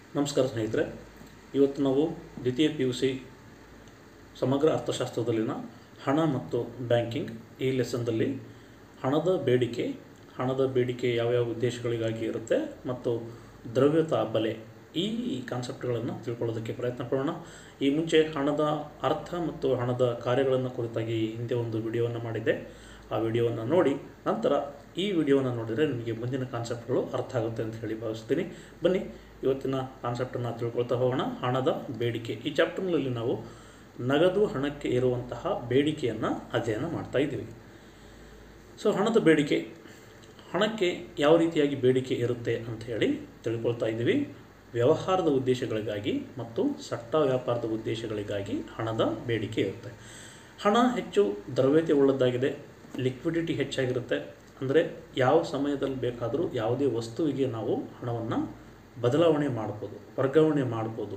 ನಮಸ್ಕಾರ ಸ್ನೇಹಿತರೆ ಇವತ್ತು ನಾವು ದ್ವಿತೀಯ ಪಿ ಯು ಸಿ ಸಮಗ್ರ ಅರ್ಥಶಾಸ್ತ್ರದಲ್ಲಿನ ಹಣ ಮತ್ತು ಬ್ಯಾಂಕಿಂಗ್ ಈ ಲೆಸನ್ದಲ್ಲಿ ಹಣದ ಬೇಡಿಕೆ ಹಣದ ಬೇಡಿಕೆ ಯಾವ್ಯಾವ ಉದ್ದೇಶಗಳಿಗಾಗಿ ಇರುತ್ತೆ ಮತ್ತು ದ್ರವ್ಯತಾ ಬಲೆ ಈ ಕಾನ್ಸೆಪ್ಟ್ಗಳನ್ನು ತಿಳ್ಕೊಳ್ಳೋದಕ್ಕೆ ಪ್ರಯತ್ನ ಪಡೋಣ ಈ ಮುಂಚೆ ಹಣದ ಅರ್ಥ ಮತ್ತು ಹಣದ ಕಾರ್ಯಗಳನ್ನು ಕುರಿತಾಗಿ ಹಿಂದೆ ಒಂದು ವಿಡಿಯೋವನ್ನು ಮಾಡಿದ್ದೆ ಆ ವಿಡಿಯೋವನ್ನು ನೋಡಿ ನಂತರ ಈ ವಿಡಿಯೋವನ್ನು ನೋಡಿದರೆ ನಿಮಗೆ ಮುಂದಿನ ಕಾನ್ಸೆಪ್ಟ್ಗಳು ಅರ್ಥ ಆಗುತ್ತೆ ಅಂತ ಹೇಳಿ ಭಾವಿಸ್ತೀನಿ ಬನ್ನಿ ಇವತ್ತಿನ ಕಾನ್ಸೆಪ್ಟನ್ನು ತಿಳ್ಕೊಳ್ತಾ ಹೋಗೋಣ ಹಣದ ಬೇಡಿಕೆ ಈ ಚಾಪ್ಟರ್ನಲ್ಲಿ ನಾವು ನಗದು ಹಣಕ್ಕೆ ಇರುವಂತಹ ಬೇಡಿಕೆಯನ್ನು ಅಧ್ಯಯನ ಮಾಡ್ತಾ ಇದ್ದೀವಿ ಸೊ ಹಣದ ಬೇಡಿಕೆ ಹಣಕ್ಕೆ ಯಾವ ರೀತಿಯಾಗಿ ಬೇಡಿಕೆ ಇರುತ್ತೆ ಅಂತ ಹೇಳಿ ತಿಳ್ಕೊಳ್ತಾ ಇದ್ದೀವಿ ವ್ಯವಹಾರದ ಉದ್ದೇಶಗಳಿಗಾಗಿ ಮತ್ತು ಸಟ್ಟ ವ್ಯಾಪಾರದ ಉದ್ದೇಶಗಳಿಗಾಗಿ ಹಣದ ಬೇಡಿಕೆ ಇರುತ್ತೆ ಹಣ ಹೆಚ್ಚು ದ್ರವ್ಯತೆ ಉಳ್ಳದ್ದಾಗಿದೆ ಲಿಕ್ವಿಡಿಟಿ ಹೆಚ್ಚಾಗಿರುತ್ತೆ ಅಂದರೆ ಯಾವ ಸಮಯದಲ್ಲಿ ಬೇಕಾದರೂ ಯಾವುದೇ ವಸ್ತುವಿಗೆ ನಾವು ಹಣವನ್ನು ಬದಲಾವಣೆ ಮಾಡ್ಬೋದು ವರ್ಗಾವಣೆ ಮಾಡ್ಬೋದು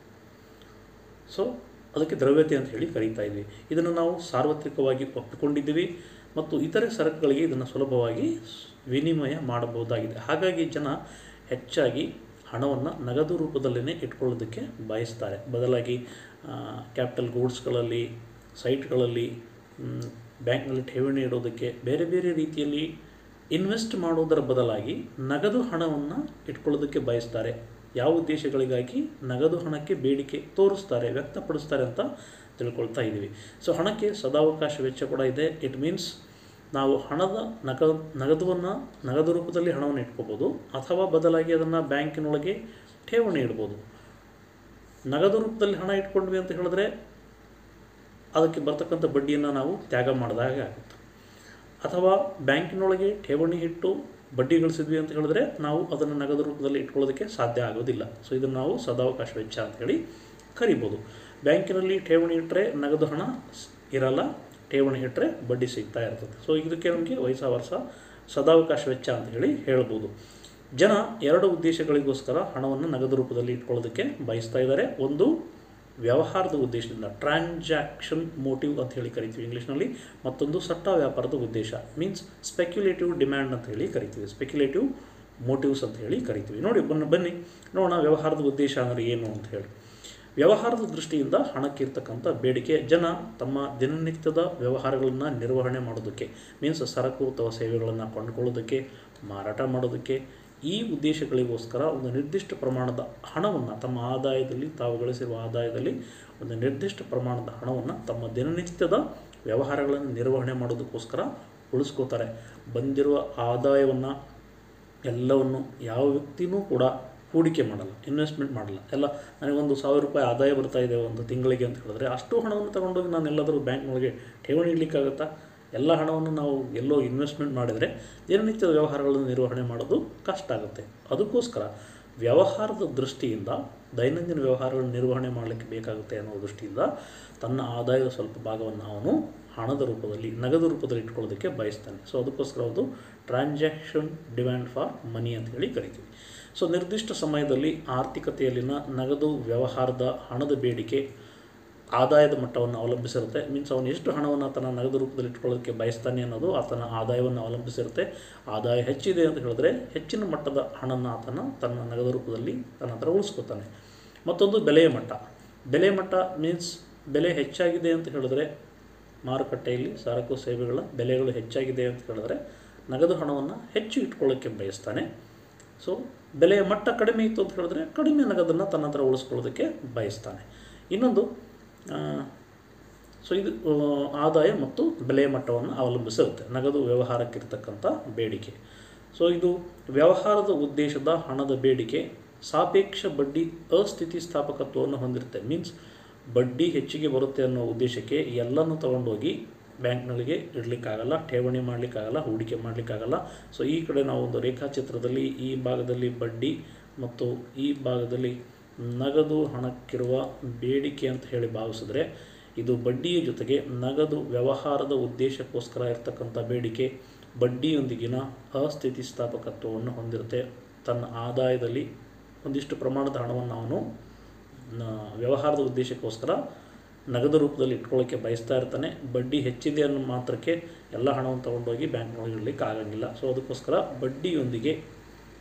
ಸೊ ಅದಕ್ಕೆ ದ್ರವ್ಯತೆ ಅಂತ ಹೇಳಿ ಕರೀತಾ ಇದ್ವಿ ಇದನ್ನು ನಾವು ಸಾರ್ವತ್ರಿಕವಾಗಿ ಒಪ್ಪಿಕೊಂಡಿದ್ದೀವಿ ಮತ್ತು ಇತರೆ ಸರಕುಗಳಿಗೆ ಇದನ್ನು ಸುಲಭವಾಗಿ ವಿನಿಮಯ ಮಾಡಬಹುದಾಗಿದೆ ಹಾಗಾಗಿ ಜನ ಹೆಚ್ಚಾಗಿ ಹಣವನ್ನು ನಗದು ರೂಪದಲ್ಲೇ ಇಟ್ಕೊಳ್ಳೋದಕ್ಕೆ ಬಯಸ್ತಾರೆ ಬದಲಾಗಿ ಕ್ಯಾಪಿಟಲ್ ಗೂಡ್ಸ್ಗಳಲ್ಲಿ ಸೈಟ್ಗಳಲ್ಲಿ ಬ್ಯಾಂಕ್ನಲ್ಲಿ ಠೇವಣಿ ಇಡೋದಕ್ಕೆ ಬೇರೆ ಬೇರೆ ರೀತಿಯಲ್ಲಿ ಇನ್ವೆಸ್ಟ್ ಮಾಡೋದರ ಬದಲಾಗಿ ನಗದು ಹಣವನ್ನು ಇಟ್ಕೊಳ್ಳೋದಕ್ಕೆ ಬಯಸ್ತಾರೆ ಯಾವ ಉದ್ದೇಶಗಳಿಗಾಗಿ ನಗದು ಹಣಕ್ಕೆ ಬೇಡಿಕೆ ತೋರಿಸ್ತಾರೆ ವ್ಯಕ್ತಪಡಿಸ್ತಾರೆ ಅಂತ ತಿಳ್ಕೊಳ್ತಾ ಇದ್ದೀವಿ ಸೊ ಹಣಕ್ಕೆ ಸದಾವಕಾಶ ವೆಚ್ಚ ಕೂಡ ಇದೆ ಇಟ್ ಮೀನ್ಸ್ ನಾವು ಹಣದ ನಗ ನಗದುವನ್ನು ನಗದು ರೂಪದಲ್ಲಿ ಹಣವನ್ನು ಇಟ್ಕೋಬೋದು ಅಥವಾ ಬದಲಾಗಿ ಅದನ್ನು ಬ್ಯಾಂಕಿನೊಳಗೆ ಠೇವಣಿ ಇಡ್ಬೋದು ನಗದು ರೂಪದಲ್ಲಿ ಹಣ ಇಟ್ಕೊಂಡ್ವಿ ಅಂತ ಹೇಳಿದ್ರೆ ಅದಕ್ಕೆ ಬರ್ತಕ್ಕಂಥ ಬಡ್ಡಿಯನ್ನು ನಾವು ತ್ಯಾಗ ಮಾಡಿದಾಗ ಆಗುತ್ತೆ ಅಥವಾ ಬ್ಯಾಂಕಿನೊಳಗೆ ಠೇವಣಿ ಇಟ್ಟು ಬಡ್ಡಿ ಗಳಿಸಿದ್ವಿ ಅಂತ ಹೇಳಿದ್ರೆ ನಾವು ಅದನ್ನು ನಗದು ರೂಪದಲ್ಲಿ ಇಟ್ಕೊಳ್ಳೋದಕ್ಕೆ ಸಾಧ್ಯ ಆಗೋದಿಲ್ಲ ಸೊ ಇದನ್ನು ನಾವು ಸದಾವಕಾಶ ವೆಚ್ಚ ಅಂತ ಹೇಳಿ ಕರಿಬೋದು ಬ್ಯಾಂಕಿನಲ್ಲಿ ಠೇವಣಿ ಇಟ್ಟರೆ ನಗದು ಹಣ ಇರಲ್ಲ ಠೇವಣಿ ಇಟ್ಟರೆ ಬಡ್ಡಿ ಸಿಗ್ತಾ ಇರ್ತದೆ ಸೊ ಇದಕ್ಕೆ ನಮಗೆ ವಯಸ್ಸ ವರ್ಷ ಸದಾವಕಾಶ ವೆಚ್ಚ ಅಂತ ಹೇಳಿ ಹೇಳ್ಬೋದು ಜನ ಎರಡು ಉದ್ದೇಶಗಳಿಗೋಸ್ಕರ ಹಣವನ್ನು ನಗದು ರೂಪದಲ್ಲಿ ಇಟ್ಕೊಳ್ಳೋದಕ್ಕೆ ಬಯಸ್ತಾ ಇದ್ದಾರೆ ಒಂದು ವ್ಯವಹಾರದ ಉದ್ದೇಶದಿಂದ ಟ್ರಾನ್ಸಾಕ್ಷನ್ ಮೋಟಿವ್ ಅಂತ ಹೇಳಿ ಕರಿತೀವಿ ಇಂಗ್ಲೀಷ್ನಲ್ಲಿ ಮತ್ತೊಂದು ಸಟ್ಟ ವ್ಯಾಪಾರದ ಉದ್ದೇಶ ಮೀನ್ಸ್ ಸ್ಪೆಕ್ಯುಲೇಟಿವ್ ಡಿಮ್ಯಾಂಡ್ ಅಂತ ಹೇಳಿ ಕರಿತೀವಿ ಸ್ಪೆಕ್ಯುಲೇಟಿವ್ ಮೋಟಿವ್ಸ್ ಅಂತ ಹೇಳಿ ಕರಿತೀವಿ ನೋಡಿ ಬನ್ನಿ ಬನ್ನಿ ನೋಡೋಣ ವ್ಯವಹಾರದ ಉದ್ದೇಶ ಅಂದರೆ ಏನು ಅಂತ ಹೇಳಿ ವ್ಯವಹಾರದ ದೃಷ್ಟಿಯಿಂದ ಹಣಕ್ಕೆ ಇರ್ತಕ್ಕಂಥ ಬೇಡಿಕೆ ಜನ ತಮ್ಮ ದಿನನಿತ್ಯದ ವ್ಯವಹಾರಗಳನ್ನು ನಿರ್ವಹಣೆ ಮಾಡೋದಕ್ಕೆ ಮೀನ್ಸ್ ಸರಕು ಅಥವಾ ಸೇವೆಗಳನ್ನು ಕೊಂಡುಕೊಳ್ಳೋದಕ್ಕೆ ಮಾರಾಟ ಮಾಡೋದಕ್ಕೆ ಈ ಉದ್ದೇಶಗಳಿಗೋಸ್ಕರ ಒಂದು ನಿರ್ದಿಷ್ಟ ಪ್ರಮಾಣದ ಹಣವನ್ನು ತಮ್ಮ ಆದಾಯದಲ್ಲಿ ತಾವು ಗಳಿಸಿರುವ ಆದಾಯದಲ್ಲಿ ಒಂದು ನಿರ್ದಿಷ್ಟ ಪ್ರಮಾಣದ ಹಣವನ್ನು ತಮ್ಮ ದಿನನಿತ್ಯದ ವ್ಯವಹಾರಗಳನ್ನು ನಿರ್ವಹಣೆ ಮಾಡೋದಕ್ಕೋಸ್ಕರ ಉಳಿಸ್ಕೋತಾರೆ ಬಂದಿರುವ ಆದಾಯವನ್ನು ಎಲ್ಲವನ್ನು ಯಾವ ವ್ಯಕ್ತಿನೂ ಕೂಡ ಹೂಡಿಕೆ ಮಾಡಲ್ಲ ಇನ್ವೆಸ್ಟ್ಮೆಂಟ್ ಮಾಡಲ್ಲ ಎಲ್ಲ ನನಗೊಂದು ಸಾವಿರ ರೂಪಾಯಿ ಆದಾಯ ಬರ್ತಾ ಇದೆ ಒಂದು ತಿಂಗಳಿಗೆ ಅಂತ ಹೇಳಿದ್ರೆ ಅಷ್ಟು ಹಣವನ್ನು ತಗೊಂಡೋಗಿ ನಾನು ಎಲ್ಲಾದರೂ ಬ್ಯಾಂಕ್ನೊಳಗೆ ಠೇವಣಿ ಇಡಲಿಕ್ಕಾಗತ್ತಾ ಎಲ್ಲ ಹಣವನ್ನು ನಾವು ಎಲ್ಲೋ ಇನ್ವೆಸ್ಟ್ಮೆಂಟ್ ಮಾಡಿದರೆ ದಿನನಿತ್ಯದ ವ್ಯವಹಾರಗಳನ್ನು ನಿರ್ವಹಣೆ ಮಾಡೋದು ಕಷ್ಟ ಆಗುತ್ತೆ ಅದಕ್ಕೋಸ್ಕರ ವ್ಯವಹಾರದ ದೃಷ್ಟಿಯಿಂದ ದೈನಂದಿನ ವ್ಯವಹಾರಗಳನ್ನು ನಿರ್ವಹಣೆ ಮಾಡಲಿಕ್ಕೆ ಬೇಕಾಗುತ್ತೆ ಅನ್ನೋ ದೃಷ್ಟಿಯಿಂದ ತನ್ನ ಆದಾಯದ ಸ್ವಲ್ಪ ಭಾಗವನ್ನು ಅವನು ಹಣದ ರೂಪದಲ್ಲಿ ನಗದು ರೂಪದಲ್ಲಿ ಇಟ್ಕೊಳ್ಳೋದಕ್ಕೆ ಬಯಸ್ತಾನೆ ಸೊ ಅದಕ್ಕೋಸ್ಕರ ಅದು ಟ್ರಾನ್ಸಾಕ್ಷನ್ ಡಿಮ್ಯಾಂಡ್ ಫಾರ್ ಮನಿ ಅಂತ ಹೇಳಿ ಕರಿತೀವಿ ಸೊ ನಿರ್ದಿಷ್ಟ ಸಮಯದಲ್ಲಿ ಆರ್ಥಿಕತೆಯಲ್ಲಿನ ನಗದು ವ್ಯವಹಾರದ ಹಣದ ಬೇಡಿಕೆ ಆದಾಯದ ಮಟ್ಟವನ್ನು ಅವಲಂಬಿಸಿರುತ್ತೆ ಮೀನ್ಸ್ ಅವನು ಎಷ್ಟು ಹಣವನ್ನು ತನ್ನ ನಗದು ರೂಪದಲ್ಲಿ ಇಟ್ಕೊಳ್ಳೋದಕ್ಕೆ ಬಯಸ್ತಾನೆ ಅನ್ನೋದು ಆತನ ಆದಾಯವನ್ನು ಅವಲಂಬಿಸಿರುತ್ತೆ ಆದಾಯ ಹೆಚ್ಚಿದೆ ಅಂತ ಹೇಳಿದ್ರೆ ಹೆಚ್ಚಿನ ಮಟ್ಟದ ಹಣನ ಆತನ ತನ್ನ ನಗದು ರೂಪದಲ್ಲಿ ತನ್ನ ಹತ್ರ ಉಳಿಸ್ಕೊತಾನೆ ಮತ್ತೊಂದು ಬೆಲೆಯ ಮಟ್ಟ ಬೆಲೆ ಮಟ್ಟ ಮೀನ್ಸ್ ಬೆಲೆ ಹೆಚ್ಚಾಗಿದೆ ಅಂತ ಹೇಳಿದ್ರೆ ಮಾರುಕಟ್ಟೆಯಲ್ಲಿ ಸರಕು ಸೇವೆಗಳ ಬೆಲೆಗಳು ಹೆಚ್ಚಾಗಿದೆ ಅಂತ ಹೇಳಿದ್ರೆ ನಗದು ಹಣವನ್ನು ಹೆಚ್ಚು ಇಟ್ಕೊಳ್ಳೋಕ್ಕೆ ಬಯಸ್ತಾನೆ ಸೊ ಬೆಲೆಯ ಮಟ್ಟ ಕಡಿಮೆ ಇತ್ತು ಅಂತ ಹೇಳಿದ್ರೆ ಕಡಿಮೆ ನಗದನ್ನು ತನ್ನ ಹತ್ರ ಉಳಿಸ್ಕೊಳ್ಳೋದಕ್ಕೆ ಬಯಸ್ತಾನೆ ಇನ್ನೊಂದು ಸೊ ಇದು ಆದಾಯ ಮತ್ತು ಬೆಲೆಯ ಮಟ್ಟವನ್ನು ಅವಲಂಬಿಸಿರುತ್ತೆ ನಗದು ವ್ಯವಹಾರಕ್ಕಿರ್ತಕ್ಕಂಥ ಬೇಡಿಕೆ ಸೊ ಇದು ವ್ಯವಹಾರದ ಉದ್ದೇಶದ ಹಣದ ಬೇಡಿಕೆ ಸಾಪೇಕ್ಷ ಬಡ್ಡಿ ಅಸ್ಥಿತಿಸ್ಥಾಪಕತ್ವವನ್ನು ಹೊಂದಿರುತ್ತೆ ಮೀನ್ಸ್ ಬಡ್ಡಿ ಹೆಚ್ಚಿಗೆ ಬರುತ್ತೆ ಅನ್ನೋ ಉದ್ದೇಶಕ್ಕೆ ಎಲ್ಲನೂ ತಗೊಂಡೋಗಿ ಬ್ಯಾಂಕ್ಗಳಿಗೆ ಇಡಲಿಕ್ಕಾಗಲ್ಲ ಠೇವಣಿ ಮಾಡಲಿಕ್ಕಾಗಲ್ಲ ಹೂಡಿಕೆ ಮಾಡಲಿಕ್ಕಾಗಲ್ಲ ಸೊ ಈ ಕಡೆ ನಾವು ಒಂದು ರೇಖಾಚಿತ್ರದಲ್ಲಿ ಈ ಭಾಗದಲ್ಲಿ ಬಡ್ಡಿ ಮತ್ತು ಈ ಭಾಗದಲ್ಲಿ ನಗದು ಹಣಕ್ಕಿರುವ ಬೇಡಿಕೆ ಅಂತ ಹೇಳಿ ಭಾವಿಸಿದ್ರೆ ಇದು ಬಡ್ಡಿಯ ಜೊತೆಗೆ ನಗದು ವ್ಯವಹಾರದ ಉದ್ದೇಶಕ್ಕೋಸ್ಕರ ಇರತಕ್ಕಂಥ ಬೇಡಿಕೆ ಬಡ್ಡಿಯೊಂದಿಗಿನ ಅಸ್ಥಿತಿಸ್ಥಾಪಕತ್ವವನ್ನು ಹೊಂದಿರುತ್ತೆ ತನ್ನ ಆದಾಯದಲ್ಲಿ ಒಂದಿಷ್ಟು ಪ್ರಮಾಣದ ಹಣವನ್ನು ಅವನು ವ್ಯವಹಾರದ ಉದ್ದೇಶಕ್ಕೋಸ್ಕರ ನಗದು ರೂಪದಲ್ಲಿ ಇಟ್ಕೊಳ್ಳೋಕ್ಕೆ ಬಯಸ್ತಾ ಇರ್ತಾನೆ ಬಡ್ಡಿ ಹೆಚ್ಚಿದೆ ಅನ್ನೋ ಮಾತ್ರಕ್ಕೆ ಎಲ್ಲ ಹಣವನ್ನು ತೊಗೊಂಡೋಗಿ ಬ್ಯಾಂಕ್ನೊಳಗೆ ಇಡಲಿಕ್ಕೆ ಆಗಂಗಿಲ್ಲ ಸೊ ಅದಕ್ಕೋಸ್ಕರ ಬಡ್ಡಿಯೊಂದಿಗೆ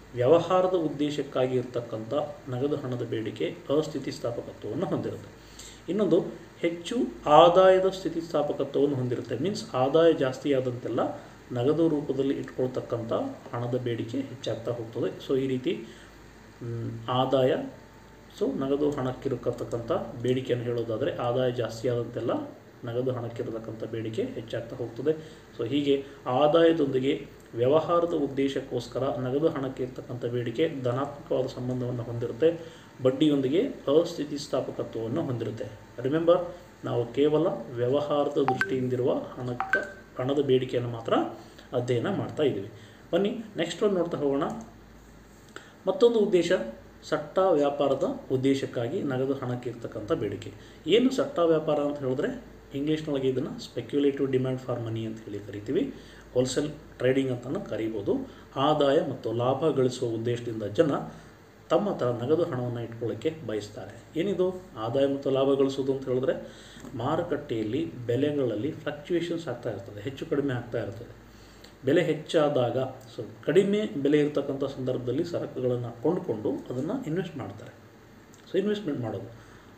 ವ್ಯವಹಾರದ ಉದ್ದೇಶಕ್ಕಾಗಿ ಇರತಕ್ಕಂಥ ನಗದು ಹಣದ ಬೇಡಿಕೆ ಅಸ್ಥಿತಿಸ್ಥಾಪಕತ್ವವನ್ನು ಹೊಂದಿರುತ್ತೆ ಇನ್ನೊಂದು ಹೆಚ್ಚು ಆದಾಯದ ಸ್ಥಿತಿಸ್ಥಾಪಕತ್ವವನ್ನು ಹೊಂದಿರುತ್ತೆ ಮೀನ್ಸ್ ಆದಾಯ ಜಾಸ್ತಿ ಆದಂತೆಲ್ಲ ನಗದು ರೂಪದಲ್ಲಿ ಇಟ್ಕೊಳ್ತಕ್ಕಂಥ ಹಣದ ಬೇಡಿಕೆ ಹೆಚ್ಚಾಗ್ತಾ ಹೋಗ್ತದೆ ಸೊ ಈ ರೀತಿ ಮ್, ಆದಾಯ ಸೊ ನಗದು ಹಣಕ್ಕಿರತಕ್ಕಂಥ ಬೇಡಿಕೆಯನ್ನು ಹೇಳೋದಾದರೆ ಆದಾಯ ಜಾಸ್ತಿ ಆದಂತೆಲ್ಲ ನಗದು ಹಣಕ್ಕಿರತಕ್ಕಂಥ ಬೇಡಿಕೆ ಹೆಚ್ಚಾಗ್ತಾ ಹೋಗ್ತದೆ ಸೊ ಹೀಗೆ ಆದಾಯದೊಂದಿಗೆ ವ್ಯವಹಾರದ ಉದ್ದೇಶಕ್ಕೋಸ್ಕರ ನಗದು ಹಣಕ್ಕೆ ಇರ್ತಕ್ಕಂಥ ಬೇಡಿಕೆ ಧನಾತ್ಮಕವಾದ ಸಂಬಂಧವನ್ನು ಹೊಂದಿರುತ್ತೆ ಬಡ್ಡಿಯೊಂದಿಗೆ ಅಸ್ಥಿತಿಸ್ಥಾಪಕತ್ವವನ್ನು ಹೊಂದಿರುತ್ತೆ ರಿಮೆಂಬರ್ ನಾವು ಕೇವಲ ವ್ಯವಹಾರದ ದೃಷ್ಟಿಯಿಂದಿರುವ ಹಣಕ್ಕೆ ಹಣದ ಬೇಡಿಕೆಯನ್ನು ಮಾತ್ರ ಅಧ್ಯಯನ ಮಾಡ್ತಾ ಇದ್ದೀವಿ ಬನ್ನಿ ನೆಕ್ಸ್ಟ್ ಒಂದು ನೋಡ್ತಾ ಹೋಗೋಣ ಮತ್ತೊಂದು ಉದ್ದೇಶ ಸಟ್ಟ ವ್ಯಾಪಾರದ ಉದ್ದೇಶಕ್ಕಾಗಿ ನಗದು ಹಣಕ್ಕೆ ಇರ್ತಕ್ಕಂಥ ಬೇಡಿಕೆ ಏನು ಸಟ್ಟ ವ್ಯಾಪಾರ ಅಂತ ಹೇಳಿದ್ರೆ ಇಂಗ್ಲೀಷ್ನೊಳಗೆ ಇದನ್ನು ಸ್ಪೆಕ್ಯುಲೇಟಿವ್ ಡಿಮ್ಯಾಂಡ್ ಫಾರ್ ಮನಿ ಅಂತ ಹೇಳಿ ಕರಿತೀವಿ ಹೋಲ್ಸೇಲ್ ಟ್ರೇಡಿಂಗ್ ಅಂತಲೂ ಕರಿಬೋದು ಆದಾಯ ಮತ್ತು ಲಾಭ ಗಳಿಸುವ ಉದ್ದೇಶದಿಂದ ಜನ ತಮ್ಮ ಹತ್ರ ನಗದು ಹಣವನ್ನು ಇಟ್ಕೊಳ್ಳೋಕ್ಕೆ ಬಯಸ್ತಾರೆ ಏನಿದು ಆದಾಯ ಮತ್ತು ಲಾಭ ಗಳಿಸೋದು ಅಂತ ಹೇಳಿದ್ರೆ ಮಾರುಕಟ್ಟೆಯಲ್ಲಿ ಬೆಲೆಗಳಲ್ಲಿ ಫ್ಲಕ್ಚುಯೇಷನ್ಸ್ ಆಗ್ತಾ ಇರ್ತದೆ ಹೆಚ್ಚು ಕಡಿಮೆ ಆಗ್ತಾ ಇರ್ತದೆ ಬೆಲೆ ಹೆಚ್ಚಾದಾಗ ಸೊ ಕಡಿಮೆ ಬೆಲೆ ಇರತಕ್ಕಂಥ ಸಂದರ್ಭದಲ್ಲಿ ಸರಕುಗಳನ್ನು ಕೊಂಡುಕೊಂಡು ಅದನ್ನು ಇನ್ವೆಸ್ಟ್ ಮಾಡ್ತಾರೆ ಸೊ ಇನ್ವೆಸ್ಟ್ಮೆಂಟ್ ಮಾಡೋದು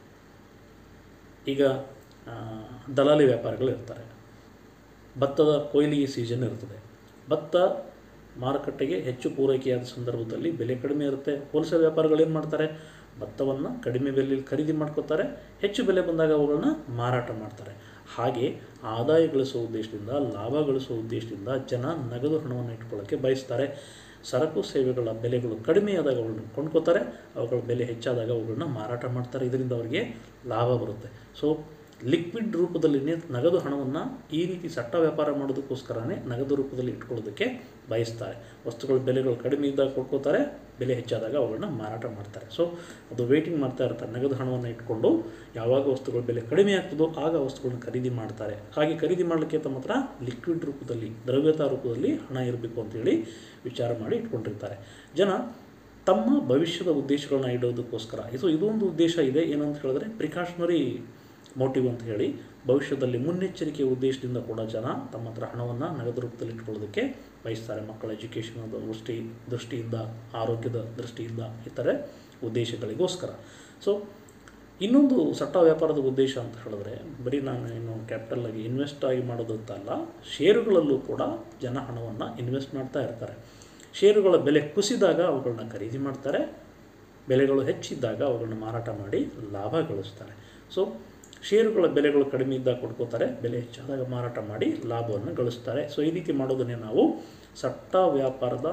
ಈಗ ಆ, ದಲಾಲಿ ವ್ಯಾಪಾರಿಗಳು ಇರ್ತಾರೆ ಭತ್ತದ ಕೊಯ್ಲಿಗೆ ಸೀಸನ್ ಇರ್ತದೆ ಭತ್ತ ಮಾರುಕಟ್ಟೆಗೆ ಹೆಚ್ಚು ಪೂರೈಕೆಯಾದ ಸಂದರ್ಭದಲ್ಲಿ ಬೆಲೆ ಕಡಿಮೆ ಇರುತ್ತೆ ಹೋಲ್ಸೇಲ್ ವ್ಯಾಪಾರಿಗಳು ಏನು ಮಾಡ್ತಾರೆ ಭತ್ತವನ್ನು ಕಡಿಮೆ ಬೆಲೆಯಲ್ಲಿ ಖರೀದಿ ಮಾಡ್ಕೋತಾರೆ ಹೆಚ್ಚು ಬೆಲೆ ಬಂದಾಗ ಅವುಗಳನ್ನ ಮಾರಾಟ ಮಾಡ್ತಾರೆ ಹಾಗೆ ಆದಾಯ ಗಳಿಸುವ ಉದ್ದೇಶದಿಂದ ಲಾಭ ಗಳಿಸುವ ಉದ್ದೇಶದಿಂದ ಜನ ನಗದು ಹಣವನ್ನು ಇಟ್ಕೊಳ್ಳೋಕ್ಕೆ ಬಯಸ್ತಾರೆ ಸರಕು ಸೇವೆಗಳ ಬೆಲೆಗಳು ಕಡಿಮೆಯಾದಾಗ ಅವುಗಳನ್ನ ಕೊಂಡ್ಕೋತಾರೆ ಅವುಗಳ ಬೆಲೆ ಹೆಚ್ಚಾದಾಗ ಅವುಗಳನ್ನ ಮಾರಾಟ ಮಾಡ್ತಾರೆ ಇದರಿಂದ ಅವರಿಗೆ ಲಾಭ ಬರುತ್ತೆ ಸೊ ಲಿಕ್ವಿಡ್ ರೂಪದಲ್ಲಿ ನಗದು ಹಣವನ್ನು ಈ ರೀತಿ ಸಟ್ಟ ವ್ಯಾಪಾರ ಮಾಡೋದಕ್ಕೋಸ್ಕರನೇ ನಗದು ರೂಪದಲ್ಲಿ ಇಟ್ಕೊಳ್ಳೋದಕ್ಕೆ ಬಯಸ್ತಾರೆ ವಸ್ತುಗಳ ಬೆಲೆಗಳು ಕಡಿಮೆ ಇದ್ದಾಗ ಕೊಡ್ಕೋತಾರೆ ಬೆಲೆ ಹೆಚ್ಚಾದಾಗ ಅವುಗಳನ್ನ ಮಾರಾಟ ಮಾಡ್ತಾರೆ ಸೊ ಅದು ವೇಟಿಂಗ್ ಮಾಡ್ತಾ ಇರ್ತಾರೆ ನಗದು ಹಣವನ್ನು ಇಟ್ಕೊಂಡು ಯಾವಾಗ ವಸ್ತುಗಳ ಬೆಲೆ ಕಡಿಮೆ ಆಗ್ತದೋ ಆಗ ವಸ್ತುಗಳನ್ನ ಖರೀದಿ ಮಾಡ್ತಾರೆ ಹಾಗೆ ಖರೀದಿ ಮಾಡಲಿಕ್ಕೆ ತಮ್ಮ ಹತ್ರ ಲಿಕ್ವಿಡ್ ರೂಪದಲ್ಲಿ ದ್ರವ್ಯತಾ ರೂಪದಲ್ಲಿ ಹಣ ಇರಬೇಕು ಅಂತೇಳಿ ವಿಚಾರ ಮಾಡಿ ಇಟ್ಕೊಂಡಿರ್ತಾರೆ ಜನ ತಮ್ಮ ಭವಿಷ್ಯದ ಉದ್ದೇಶಗಳನ್ನ ಇಡೋದಕ್ಕೋಸ್ಕರ ಇದು ಇದೊಂದು ಉದ್ದೇಶ ಇದೆ ಏನಂತ ಹೇಳಿದ್ರೆ ಪ್ರಿಕಾಷನರಿ ಮೋಟಿವ್ ಅಂತ ಹೇಳಿ ಭವಿಷ್ಯದಲ್ಲಿ ಮುನ್ನೆಚ್ಚರಿಕೆಯ ಉದ್ದೇಶದಿಂದ ಕೂಡ ಜನ ತಮ್ಮ ಹತ್ರ ಹಣವನ್ನು ನಗದು ರೂಪದಲ್ಲಿ ಇಟ್ಕೊಳ್ಳೋದಕ್ಕೆ ಬಯಸ್ತಾರೆ ಮಕ್ಕಳ ಎಜುಕೇಷನದ ದೃಷ್ಟಿ ದೃಷ್ಟಿಯಿಂದ ಆರೋಗ್ಯದ ದೃಷ್ಟಿಯಿಂದ ಇತರೆ ಉದ್ದೇಶಗಳಿಗೋಸ್ಕರ ಸೊ ಇನ್ನೊಂದು ಸಟ್ಟ ವ್ಯಾಪಾರದ ಉದ್ದೇಶ ಅಂತ ಹೇಳಿದ್ರೆ ಬರೀ ನಾನು ಏನು ಕ್ಯಾಪಿಟಲ್ ಆಗಿ ಇನ್ವೆಸ್ಟ್ ಆಗಿ ಮಾಡೋದಂತಲ್ಲ ಷೇರುಗಳಲ್ಲೂ ಕೂಡ ಜನ ಹಣವನ್ನು ಇನ್ವೆಸ್ಟ್ ಮಾಡ್ತಾ ಇರ್ತಾರೆ ಷೇರುಗಳ ಬೆಲೆ ಕುಸಿದಾಗ ಅವುಗಳನ್ನ ಖರೀದಿ ಮಾಡ್ತಾರೆ ಬೆಲೆಗಳು ಹೆಚ್ಚಿದ್ದಾಗ ಅವುಗಳನ್ನ ಮಾರಾಟ ಮಾಡಿ ಲಾಭ ಗಳಿಸ್ತಾರೆ ಸೊ ಷೇರುಗಳ ಬೆಲೆಗಳು ಕಡಿಮೆ ಇದ್ದಾಗ ಕೊಡ್ಕೋತಾರೆ ಬೆಲೆ ಹೆಚ್ಚಾದಾಗ ಮಾರಾಟ ಮಾಡಿ ಲಾಭವನ್ನು ಗಳಿಸ್ತಾರೆ ಸೊ ಈ ರೀತಿ ಮಾಡೋದನ್ನೇ ನಾವು ಸಟ್ಟ ವ್ಯಾಪಾರದ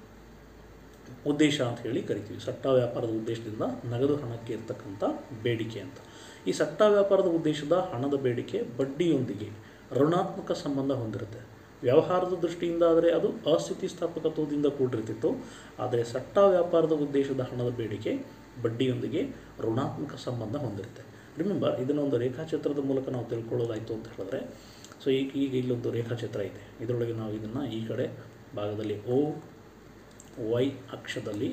ಉದ್ದೇಶ ಅಂತ ಹೇಳಿ ಕರಿತೀವಿ ಸಟ್ಟ ವ್ಯಾಪಾರದ ಉದ್ದೇಶದಿಂದ ನಗದು ಹಣಕ್ಕೆ ಇರ್ತಕ್ಕಂಥ ಬೇಡಿಕೆ ಅಂತ ಈ ಸಟ್ಟ ವ್ಯಾಪಾರದ ಉದ್ದೇಶದ ಹಣದ ಬೇಡಿಕೆ ಬಡ್ಡಿಯೊಂದಿಗೆ ಋಣಾತ್ಮಕ ಸಂಬಂಧ ಹೊಂದಿರುತ್ತೆ ವ್ಯವಹಾರದ ದೃಷ್ಟಿಯಿಂದ ಆದರೆ ಅದು ಅಸ್ಥಿತಿಸ್ಥಾಪಕತ್ವದಿಂದ ಕೂಡಿರ್ತಿತ್ತು ಆದರೆ ಸಟ್ಟ ವ್ಯಾಪಾರದ ಉದ್ದೇಶದ ಹಣದ ಬೇಡಿಕೆ ಬಡ್ಡಿಯೊಂದಿಗೆ ಋಣಾತ್ಮಕ ಸಂಬಂಧ ಹೊಂದಿರುತ್ತೆ ರಿಮೆಂಬರ್ ಇದನ್ನೊಂದು ರೇಖಾಚಿತ್ರದ ಮೂಲಕ ನಾವು ತಿಳ್ಕೊಳ್ಳೋದಾಯಿತು ಅಂತ ಹೇಳಿದ್ರೆ ಸೊ ಈಗ ಈಗ ಇಲ್ಲೊಂದು ರೇಖಾಚಿತ್ರ ಇದೆ ಇದರೊಳಗೆ ನಾವು ಇದನ್ನು ಈ ಕಡೆ ಭಾಗದಲ್ಲಿ ಓ ವೈ ಅಕ್ಷದಲ್ಲಿ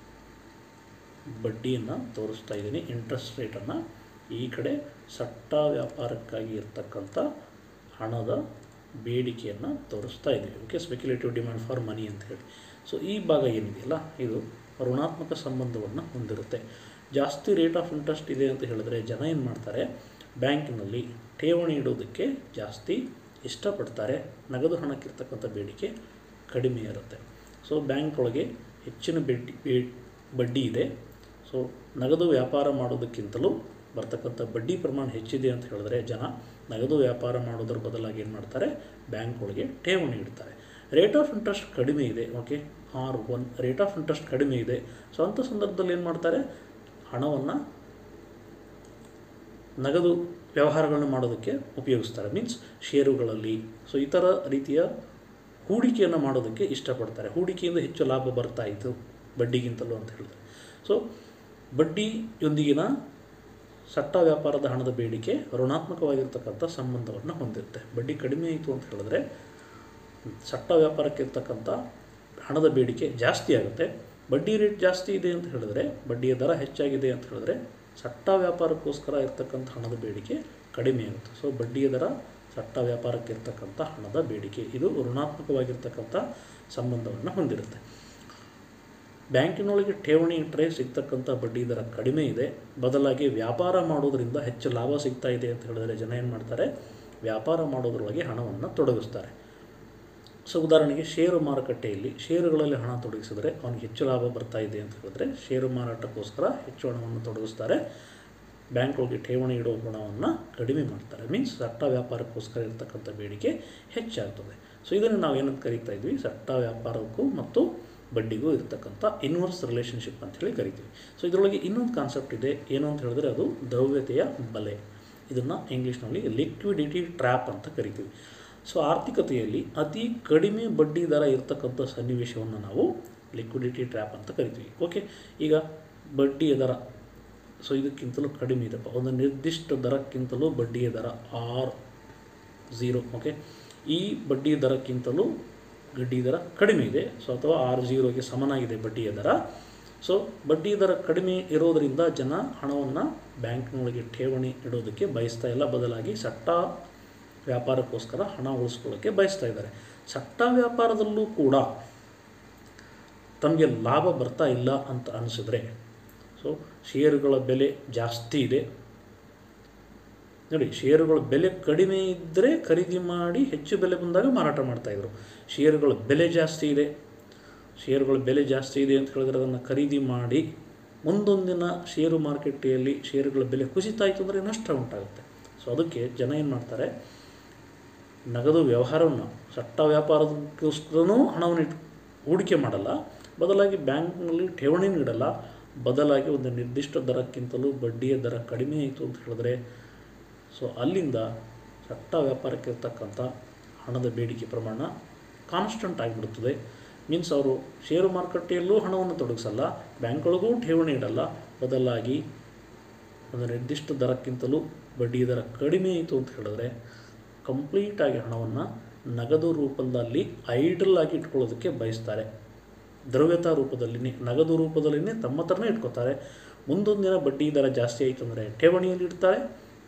ಬಡ್ಡಿಯನ್ನು ತೋರಿಸ್ತಾ ಇದ್ದೀನಿ ಇಂಟ್ರೆಸ್ಟ್ ರೇಟನ್ನು ಈ ಕಡೆ ಸಟ್ಟ ವ್ಯಾಪಾರಕ್ಕಾಗಿ ಇರ್ತಕ್ಕಂಥ ಹಣದ ಬೇಡಿಕೆಯನ್ನು ತೋರಿಸ್ತಾ ಇದ್ದೀವಿ okay speculative demand for money ಅಂತ ಹೇಳಿ ಸೊ ಈ ಭಾಗ ಏನಿದೆಯಲ್ಲ ಇದು ಋಣಾತ್ಮಕ ಸಂಬಂಧವನ್ನು ಹೊಂದಿರುತ್ತೆ ಜಾಸ್ತಿ ರೇಟ್ ಆಫ್ ಇಂಟ್ರೆಸ್ಟ್ ಇದೆ ಅಂತ ಹೇಳಿದ್ರೆ ಜನ ಏನು ಮಾಡ್ತಾರೆ ಬ್ಯಾಂಕಿನಲ್ಲಿ ಠೇವಣಿ ಇಡೋದಕ್ಕೆ ಜಾಸ್ತಿ ಇಷ್ಟಪಡ್ತಾರೆ ನಗದು ಹಣಕ್ಕಿರ್ತಕ್ಕಂಥ ಬೇಡಿಕೆ ಕಡಿಮೆ ಇರುತ್ತೆ ಸೊ ಬ್ಯಾಂಕ್ ಒಳಗೆ ಹೆಚ್ಚಿನ ಬಡ್ಡಿ ಬೇ- ಬಡ್ಡಿ ಇದೆ ಸೊ ನಗದು ವ್ಯಾಪಾರ ಮಾಡೋದಕ್ಕಿಂತಲೂ ಬರ್ತಕ್ಕಂಥ ಬಡ್ಡಿ ಪ್ರಮಾಣ ಹೆಚ್ಚಿದೆ ಅಂತ ಹೇಳಿದ್ರೆ ಜನ ನಗದು ವ್ಯಾಪಾರ ಮಾಡೋದ್ರ ಬದಲಾಗಿ ಏನು ಮಾಡ್ತಾರೆ ಬ್ಯಾಂಕ್ ಒಳಗೆ ಠೇವಣಿ ಇಡ್ತಾರೆ ರೇಟ್ ಆಫ್ ಇಂಟ್ರೆಸ್ಟ್ ಕಡಿಮೆ ಇದೆ okay or one rate of interest ಕಡಿಮೆ ಇದೆ ಸೊ ಅಂಥ ಸಂದರ್ಭದಲ್ಲಿ ಏನು ಮಾಡ್ತಾರೆ ಹಣವನ್ನು ನಗದು ವ್ಯವಹಾರಗಳನ್ನು ಮಾಡೋದಕ್ಕೆ ಉಪಯೋಗಿಸ್ತಾರೆ ಮೀನ್ಸ್ ಷೇರುಗಳಲ್ಲಿ ಸೊ ಈ ಥರ ರೀತಿಯ ಹೂಡಿಕೆಯನ್ನು ಮಾಡೋದಕ್ಕೆ ಇಷ್ಟಪಡ್ತಾರೆ ಹೂಡಿಕೆಯಿಂದ ಹೆಚ್ಚು ಲಾಭ ಬರ್ತಾ ಇತ್ತು ಬಡ್ಡಿಗಿಂತಲೂ ಅಂತ ಹೇಳಿದ್ರೆ ಸೊ ಬಡ್ಡಿಯೊಂದಿಗಿನ ಸಟ್ಟ ವ್ಯಾಪಾರದ ಹಣದ ಬೇಡಿಕೆ ಋಣಾತ್ಮಕವಾಗಿರ್ತಕ್ಕಂಥ ಸಂಬಂಧವನ್ನು ಹೊಂದಿರುತ್ತೆ ಬಡ್ಡಿ ಕಡಿಮೆ ಆಯಿತು ಅಂತ ಹೇಳಿದ್ರೆ ಸಟ್ಟ ವ್ಯಾಪಾರಕ್ಕೆ ಇರ್ತಕ್ಕಂಥ ಹಣದ ಬೇಡಿಕೆ ಜಾಸ್ತಿ ಆಗುತ್ತೆ ಬಡ್ಡಿ ರೇಟ್ ಜಾಸ್ತಿ ಇದೆ ಅಂತ ಹೇಳಿದ್ರೆ ಬಡ್ಡಿಯ ದರ ಹೆಚ್ಚಾಗಿದೆ ಅಂತ ಹೇಳಿದ್ರೆ ಸಟ್ಟ ವ್ಯಾಪಾರಕ್ಕೋಸ್ಕರ ಇರ್ತಕ್ಕಂಥ ಹಣದ ಬೇಡಿಕೆ ಕಡಿಮೆ ಆಗುತ್ತೆ ಸೊ ಬಡ್ಡಿಯ ದರ ಸಟ್ಟ ವ್ಯಾಪಾರಕ್ಕೆ ಇರ್ತಕ್ಕಂಥ ಹಣದ ಬೇಡಿಕೆ ಇದು ಋಣಾತ್ಮಕವಾಗಿರ್ತಕ್ಕಂಥ ಸಂಬಂಧವನ್ನು ಹೊಂದಿರುತ್ತೆ ಬ್ಯಾಂಕಿನೊಳಗೆ ಠೇವಣಿ ಇಟ್ಟರೆ ಸಿಗ್ತಕ್ಕಂಥ ಬಡ್ಡಿ ದರ ಕಡಿಮೆ ಇದೆ ಬದಲಾಗಿ ವ್ಯಾಪಾರ ಮಾಡೋದರಿಂದ ಹೆಚ್ಚು ಲಾಭ ಸಿಗ್ತಾ ಇದೆ ಅಂತ ಹೇಳಿದ್ರೆ ಜನ ಏನು ಮಾಡ್ತಾರೆ ವ್ಯಾಪಾರ ಮಾಡೋದ್ರೊಳಗೆ ಹಣವನ್ನು ತೊಡಗಿಸ್ತಾರೆ ಸೊ ಉದಾಹರಣೆಗೆ ಷೇರು ಮಾರುಕಟ್ಟೆಯಲ್ಲಿ ಷೇರುಗಳಲ್ಲಿ ಹಣ ತೊಡಗಿಸಿದರೆ ಅವನಿಗೆ ಹೆಚ್ಚು ಲಾಭ ಬರ್ತಾ ಇದೆ ಅಂತ ಹೇಳಿದ್ರೆ ಷೇರು ಮಾರಾಟಕ್ಕೋಸ್ಕರ ಹೆಚ್ಚು ಹಣವನ್ನು ತೊಡಗಿಸ್ತಾರೆ ಬ್ಯಾಂಕ್ ಒಳಗೆ ಠೇವಣಿ ಇಡುವ ಗುಣವನ್ನು ಕಡಿಮೆ ಮಾಡ್ತಾರೆ ಮೀನ್ಸ್ ಸಟ್ಟ ವ್ಯಾಪಾರಕ್ಕೋಸ್ಕರ ಇರ್ತಕ್ಕಂಥ ಬೇಡಿಕೆ ಹೆಚ್ಚಾಗ್ತದೆ ಸೊ ಇದನ್ನು ನಾವು ಏನಂತ ಕರಿತಾ ಇದ್ವಿ ಸಟ್ಟ ವ್ಯಾಪಾರಕ್ಕೂ ಮತ್ತು ಬಡ್ಡಿಗೂ ಇರತಕ್ಕಂಥ ಇನ್ವರ್ಸ್ ರಿಲೇಷನ್ಶಿಪ್ ಅಂತೇಳಿ ಕರಿತೀವಿ ಸೊ ಇದರೊಳಗೆ ಇನ್ನೊಂದು ಕಾನ್ಸೆಪ್ಟ್ ಇದೆ ಏನು ಅಂತ ಹೇಳಿದ್ರೆ ಅದು ದ್ರವ್ಯತೆಯ ಬಲೆ ಇದನ್ನು ಇಂಗ್ಲೀಷ್ನಲ್ಲಿ ಲಿಕ್ವಿಡಿಟಿ ಟ್ರ್ಯಾಪ್ ಅಂತ ಕರಿತೀವಿ ಸೊ ಆರ್ಥಿಕತೆಯಲ್ಲಿ ಅತಿ ಕಡಿಮೆ ಬಡ್ಡಿ ದರ ಇರತಕ್ಕಂಥ ಸನ್ನಿವೇಶವನ್ನು ನಾವು ಲಿಕ್ವಿಡಿಟಿ ಟ್ರ್ಯಾಪ್ ಅಂತ ಕರಿತೀವಿ ಓಕೆ ಈಗ ಬಡ್ಡಿಯ ದರ ಸೊ ಇದಕ್ಕಿಂತಲೂ ಕಡಿಮೆ ಇದೆಪ್ಪ ಒಂದು ನಿರ್ದಿಷ್ಟ ದರಕ್ಕಿಂತಲೂ ಬಡ್ಡಿಯ ದರ ಆರ್ ಝೀರೋ ಓಕೆ ಈ ಬಡ್ಡಿ ದರಕ್ಕಿಂತಲೂ ಬಡ್ಡಿ ದರ ಕಡಿಮೆ ಇದೆ ಸೊ ಅಥವಾ ಆರ್ ಝೀರೋಗೆ ಸಮನಾಗಿದೆ ಬಡ್ಡಿಯ ದರ ಸೊ ಬಡ್ಡಿ ದರ ಕಡಿಮೆ ಇರೋದರಿಂದ ಜನ ಹಣವನ್ನು ಬ್ಯಾಂಕ್ನೊಳಗೆ ಠೇವಣಿ ಇಡೋದಕ್ಕೆ ಬಯಸ್ತಾ ಇಲ್ಲ ಬದಲಾಗಿ ಸಟ್ಟ ವ್ಯಾಪಾರಕ್ಕೋಸ್ಕರ ಹಣ ಉಳಿಸ್ಕೊಳ್ಳೋಕ್ಕೆ ಬಯಸ್ತಾ ಇದ್ದಾರೆ ಸಟ್ಟ ವ್ಯಾಪಾರದಲ್ಲೂ ಕೂಡ ತಮಗೆ ಲಾಭ ಬರ್ತಾ ಇಲ್ಲ ಅಂತ ಅನಿಸಿದ್ರೆ ಸೊ ಷೇರುಗಳ ಬೆಲೆ ಜಾಸ್ತಿ ಇದೆ ನೋಡಿ ಷೇರುಗಳ ಬೆಲೆ ಕಡಿಮೆ ಇದ್ದರೆ ಖರೀದಿ ಮಾಡಿ ಹೆಚ್ಚು ಬೆಲೆ ಬಂದಾಗ ಮಾರಾಟ ಮಾಡ್ತಾಯಿದ್ರು ಷೇರುಗಳ ಬೆಲೆ ಜಾಸ್ತಿ ಇದೆ ಷೇರುಗಳ ಬೆಲೆ ಜಾಸ್ತಿ ಇದೆ ಅಂತ ಹೇಳಿದ್ರೆ ಅದನ್ನು ಖರೀದಿ ಮಾಡಿ ಮುಂದೊಂದಿನ ಷೇರು ಮಾರುಕಟ್ಟೆಯಲ್ಲಿ ಷೇರುಗಳ ಬೆಲೆ ಕುಸಿತಾಯಿತು ಅಂದರೆ ನಷ್ಟ ಉಂಟಾಗುತ್ತೆ ಸೊ ಅದಕ್ಕೆ ಜನ ಏನು ಮಾಡ್ತಾರೆ ನಗದು ವ್ಯವಹಾರವನ್ನು ಸಟ್ಟ ವ್ಯಾಪಾರದಕ್ಕೋಸ್ಕರನೂ ಹಣವನ್ನು ಇಟ್ಟು ಹೂಡಿಕೆ ಮಾಡಲ್ಲ ಬದಲಾಗಿ ಬ್ಯಾಂಕ್ನಲ್ಲಿ ಠೇವಣಿ ನೀಡಲ್ಲ ಬದಲಾಗಿ ಒಂದು ನಿರ್ದಿಷ್ಟ ದರಕ್ಕಿಂತಲೂ ಬಡ್ಡಿಯ ದರ ಕಡಿಮೆ ಆಯಿತು ಅಂತ ಹೇಳಿದ್ರೆ ಸೊ ಅಲ್ಲಿಂದ ಸಟ್ಟ ವ್ಯಾಪಾರಕ್ಕೆ ಇರ್ತಕ್ಕಂಥ ಹಣದ ಬೇಡಿಕೆ ಪ್ರಮಾಣ ಕಾನ್ಸ್ಟಂಟ್ ಆಗಿಬಿಡುತ್ತದೆ ಮೀನ್ಸ್ ಅವರು ಷೇರು ಮಾರುಕಟ್ಟೆಯಲ್ಲೂ ಹಣವನ್ನು ತೊಡಗಿಸಲ್ಲ ಬ್ಯಾಂಕ್ಗಳಿಗೂ ಠೇವಣಿ ಇಡಲ್ಲ ಬದಲಾಗಿ ಒಂದು ನಿರ್ದಿಷ್ಟ ದರಕ್ಕಿಂತಲೂ ಬಡ್ಡಿ ದರ ಕಡಿಮೆ ಆಯಿತು ಅಂತ ಹೇಳಿದ್ರೆ ಕಂಪ್ಲೀಟಾಗಿ ಹಣವನ್ನು ನಗದು ರೂಪದಲ್ಲಿ ಐಡಲ್ ಆಗಿ ಇಟ್ಕೊಳ್ಳೋದಕ್ಕೆ ಬಯಸ್ತಾರೆ ದ್ರವ್ಯತಾ ರೂಪದಲ್ಲಿ ನಗದು ರೂಪದಲ್ಲಿನೇ ತಮ್ಮ ಹತ್ರನೇ ಇಟ್ಕೋತಾರೆ ಮುಂದೊಂದು ದಿನ ಬಡ್ಡಿ ದರ ಜಾಸ್ತಿ ಆಯಿತು ಅಂದರೆ ಠೇವಣಿಯಲ್ಲಿ ಇಡ್ತಾರೆ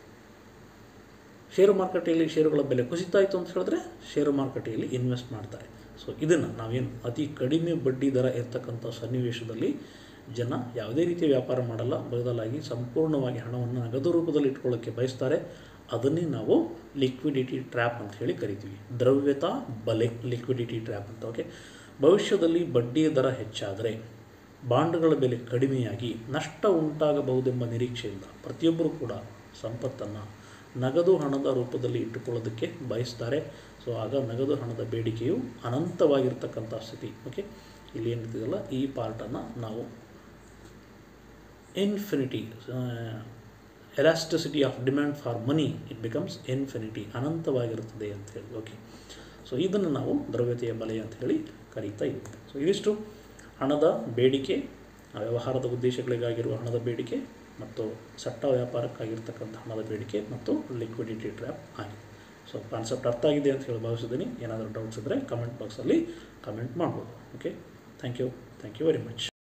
ಷೇರು ಮಾರುಕಟ್ಟೆಯಲ್ಲಿ ಷೇರುಗಳ ಬೆಲೆ ಕುಸಿತಾಯಿತು ಅಂತ ಹೇಳಿದ್ರೆ ಷೇರು ಮಾರುಕಟ್ಟೆಯಲ್ಲಿ ಇನ್ವೆಸ್ಟ್ ಮಾಡ್ತಾರೆ ಸೊ ಇದನ್ನು ನಾವೇನು ಅತಿ ಕಡಿಮೆ ಬಡ್ಡಿ ದರ ಇರ್ತಕ್ಕಂಥ ಸನ್ನಿವೇಶದಲ್ಲಿ ಜನ ಯಾವುದೇ ರೀತಿಯ ವ್ಯಾಪಾರ ಮಾಡಲ್ಲ ಬದಲಾಗಿ ಸಂಪೂರ್ಣವಾಗಿ ಹಣವನ್ನು ನಗದು ರೂಪದಲ್ಲಿ ಇಟ್ಕೊಳ್ಳೋಕ್ಕೆ ಬಯಸ್ತಾರೆ ಅದನ್ನೇ ನಾವು ಲಿಕ್ವಿಡಿಟಿ ಟ್ರ್ಯಾಪ್ ಅಂತ ಹೇಳಿ ಕರಿತೀವಿ ದ್ರವ್ಯತಾ ಬಲೆ ಲಿಕ್ವಿಡಿಟಿ ಟ್ರ್ಯಾಪ್ ಅಂತ ಓಕೆ ಭವಿಷ್ಯದಲ್ಲಿ ಬಡ್ಡಿಯ ದರ ಹೆಚ್ಚಾದರೆ ಬಾಂಡ್ಗಳ ಬೆಲೆ ಕಡಿಮೆಯಾಗಿ ನಷ್ಟ ಉಂಟಾಗಬಹುದೆಂಬ ನಿರೀಕ್ಷೆಯಿಂದ ಪ್ರತಿಯೊಬ್ಬರೂ ಕೂಡ ಸಂಪತ್ತನ್ನು ನಗದು ಹಣದ ರೂಪದಲ್ಲಿ ಇಟ್ಟುಕೊಳ್ಳೋದಕ್ಕೆ ಬಯಸ್ತಾರೆ ಸೊ ಆಗ ನಗದು ಹಣದ ಬೇಡಿಕೆಯು ಅನಂತವಾಗಿರ್ತಕ್ಕಂಥ ಸ್ಥಿತಿ ಓಕೆ ಇಲ್ಲಿ ಏನಿರ್ತದಲ್ಲ ಈ ಪಾರ್ಟನ್ನು ನಾವು infinity elasticity of demand for money it becomes infinity ಅನಂತವಾಗಿರುತ್ತದೆ ಅಂತ ಹೇಳಿ ಓಕೆ ಸೊ ಇದನ್ನು ನಾವು ದ್ರವ್ಯತೆಯ ಬಲೆ ಅಂತ ಹೇಳಿ ಕರೀತಾ ಇದ್ದೀವಿ ಸೊ ಇದಿಷ್ಟು ಹಣದ ಬೇಡಿಕೆ ವ್ಯವಹಾರದ ಉದ್ದೇಶಗಳಿಗಾಗಿರುವ ಹಣದ ಬೇಡಿಕೆ ಮತ್ತು ಸಟ್ಟ ವ್ಯಾಪಾರಕ್ಕಾಗಿರ್ತಕ್ಕಂಥ ಹಣದ ಬೇಡಿಕೆ ಮತ್ತು ಲಿಕ್ವಿಡಿಟಿ ಟ್ರ್ಯಾಪ್ ಆಗಿದೆ ಸೊ ಕಾನ್ಸೆಪ್ಟ್ ಅರ್ಥ ಆಗಿದೆ ಅಂತ ಹೇಳಿ ಭಾವಿಸಿದ್ದೀನಿ ಏನಾದರೂ ಡೌಟ್ಸ್ ಇದ್ದರೆ ಕಮೆಂಟ್ ಬಾಕ್ಸಲ್ಲಿ ಕಮೆಂಟ್ ಮಾಡ್ಬೋದು okay thank you thank you very much